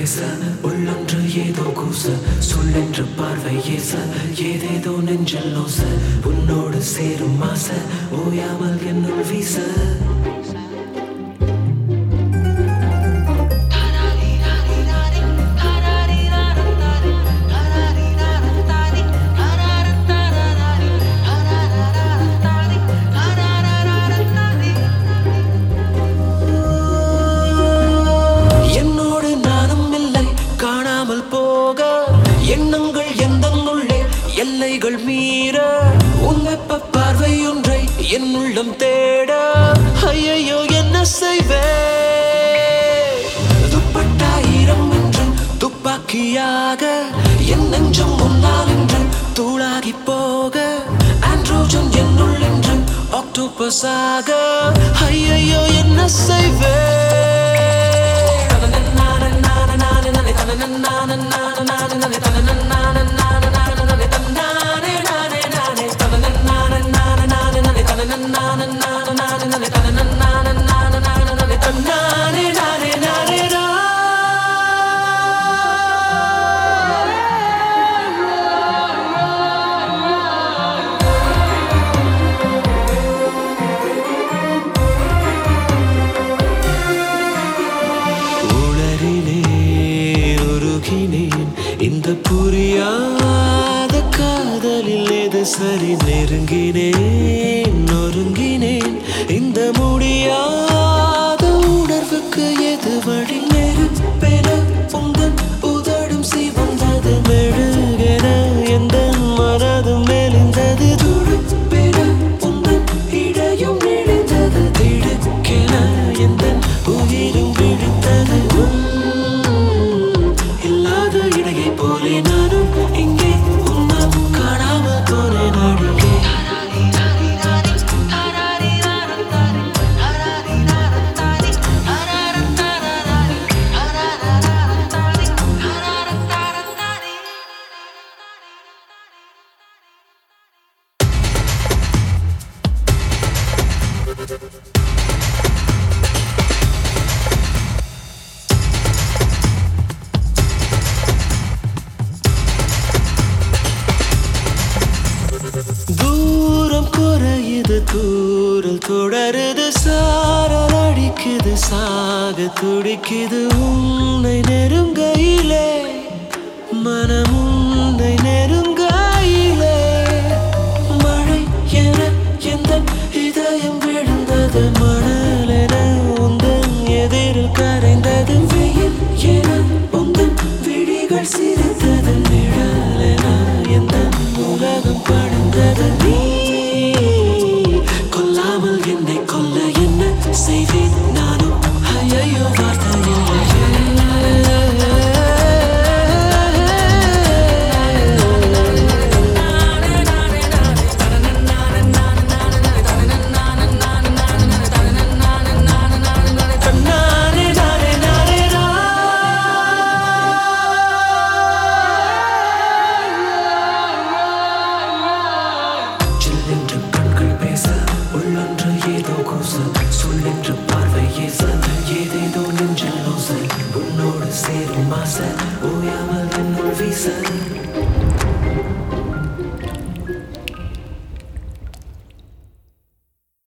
பேச உள்ளொன்று ஏதோ கூச சொல்லென்று பார்வை ஏச ஏதேதோ நெஞ்சில் நோச உன்னோடு சேரும் மாச ஓயாமல் என்னுள் வீச என்னோடு நானும் இல்லை காணாமல் போக எண்ணங்கள் எந்தனுள்ளே எல்லைகள் மீற உன் வெப்ப பார்வை ஒன்றை என் உள்ளம் தேட ஐயையோ என்ன செய்வேன் துப்பட்டாயிரம் என்று துப்பாக்கியாக என் நெஞ்சம் முன்னால் என்று தூளாகி போக ஆண்ட்ரோஜன் என்னுள் என்று ஆக்டோபஸாக ஐயையோ என்ன செய்வேன் உளறினேன் உருகினேன் இந்த புரியாத காதலில் எது சரி நெருங்கினேன் நொறுங்கினேன் இந்த முடியாத உணர்வுக்கு எது வழி நெருப்பென உந்தன் உதடும் சிவந்தது மெழுகென எந்த மனதும் மெலிந்தது துடுப்பென உந்தன் இடையும் நெளிந்தது திடுக்கென எந்த உயிரும் விழித்தது உன் இல்லாத இடையை போலே நானும் இங்கே உன்னால் காணாமல் போனேன் அடியே தூரம் குறையுது தூரல் தொடருது சாரல் அடிக்குது சாக துடிக்குது உன்னை நெருங்கையிலே மனம் உன்னை நெருங்கையிலே மழை என எந்த இதயம் விழுந்தது மணலென உந்தன் எதிரில் கரைந்தது வெயில் என உந்தன் விழிகள் சிரித்தது நிழலென எந்த உலகம் படுந்தது நீ கொல்லாமல் என்னை கொல்ல என்ன செய்தேன் நானும் ஐயோ வார்த்தை நானே நானே நானே சில்லென்று கண்கள் பேச உள்ளொன்று ஏதோ கூச சொல்லென்று பார்வை ஏச ஏதேதோ நெஞ்சில் நோச உன்னோடு சேரும் மாச ஓயாமல் என்னுள் வீச